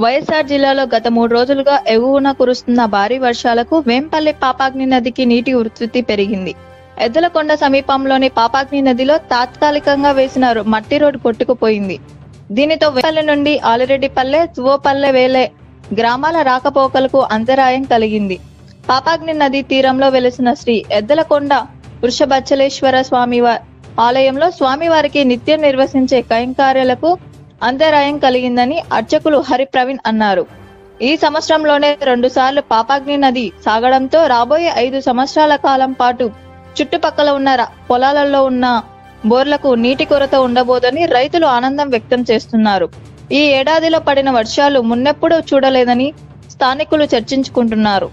వైఎస్ఆర్ జిల్లాలో గత మూడు రోజులుగా ఎగువన కురుస్తున్న భారీ వర్షాలకు వేంపల్లి పాపాగ్ని నదికి నీటి ఉధృతి పెరిగింది ఎద్దలకొండ సమీపంలోని పాపాగ్ని నదిలో తాత్కాలికంగా వేసిన రో- మట్టి రోడ్డు కొట్టుకుపోయింది దీనితో వేపల్లి నుండి ఆలిరెడ్డిపల్లె తువోపల్లె వేలే గ్రామాల రాకపోకలకు అంతరాయం కలిగింది పాపాగ్ని నది తీరంలో వెలిసిన శ్రీ ఎద్దలకొండ వృషభచ్చలేశ్వర స్వామి వా- ఆలయంలో స్వామివారికి నిత్యం నిర్వహించే కైంకార్యాలకు అంతరాయం కలిగిందని అర్చకులు హరి ప్రవీణ్ అన్నారు ఈ సంవత్సరంలోనే రెండు సార్లు పాపాగ్ని నది సాగడంతో రాబోయే ఐదు సంవత్సరాల కాలం పాటు చుట్టుపక్కల ఉన్న ర- పొలాలలో ఉన్న బోర్లకు నీటి కొరత ఉండబోదని రైతులు ఆనందం వ్యక్తం చేస్తున్నారు ఈ ఏడాదిలో పడిన వర్షాలు మున్నెప్పుడూ చూడలేదని స్థానికులు చర్చించుకుంటున్నారు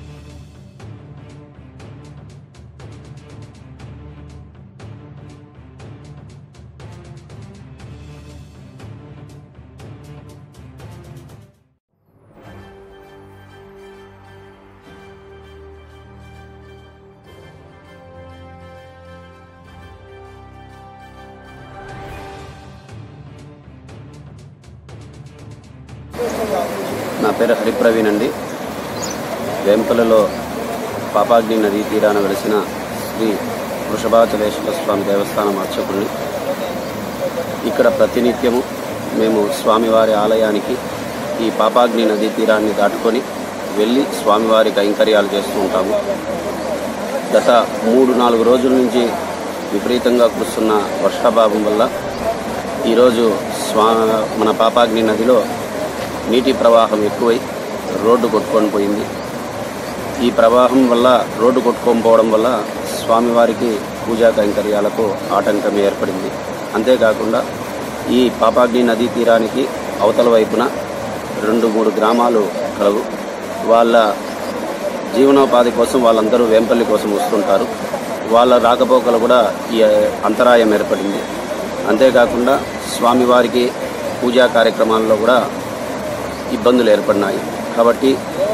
నా పేరు హరిప్రవీణ్ అండి వేంపలలో పాపాగ్ని నదీ తీరాన వెలిసిన శ్రీ వృషభాచలేశ్వర స్వామి దేవస్థానం అర్చకుడిని ఇక్కడ ప్రతినిత్యము మేము స్వామివారి ఆలయానికి ఈ పాపాగ్ని నదీ తీరాన్ని దాటుకొని వెళ్ళి స్వామివారి కైంకర్యాలు చేస్తూ ఉంటాము గత మూడు నాలుగు రోజుల నుంచి విపరీతంగా కురుస్తున్న వర్షాభావం వల్ల ఈరోజు స్వా మన పాపాగ్ని నదిలో నీటి ప్రవాహం ఎక్కువై రోడ్డు కొట్టుకొని పోయింది ఈ ప్రవాహం వల్ల రోడ్డు కొట్టుకొని పోవడం వల్ల స్వామివారికి పూజా కైంకర్యాలకు ఆటంకం ఏర్పడింది అంతేకాకుండా ఈ పాపాగ్ని నదీ తీరానికి అవతల వైపున రెండు మూడు గ్రామాలు కలవు వాళ్ళ జీవనోపాధి కోసం వాళ్ళందరూ వేంపల్లి కోసం వస్తుంటారు వాళ్ళ రాకపోకలు కూడా ఈ అంతరాయం ఏర్పడింది అంతేకాకుండా స్వామివారికి పూజా కార్యక్రమాల్లో కూడా ఇబ్బందులు ఏర్పడినాయి కాబట్టి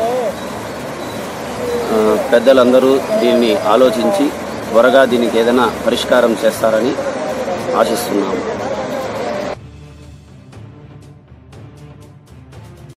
ఆ, పెద్దలందరూ దీన్ని ఆలోచించి త్వరగా దీనికి ఏదైనా పరిష్కారం చేస్తారని ఆశిస్తున్నాము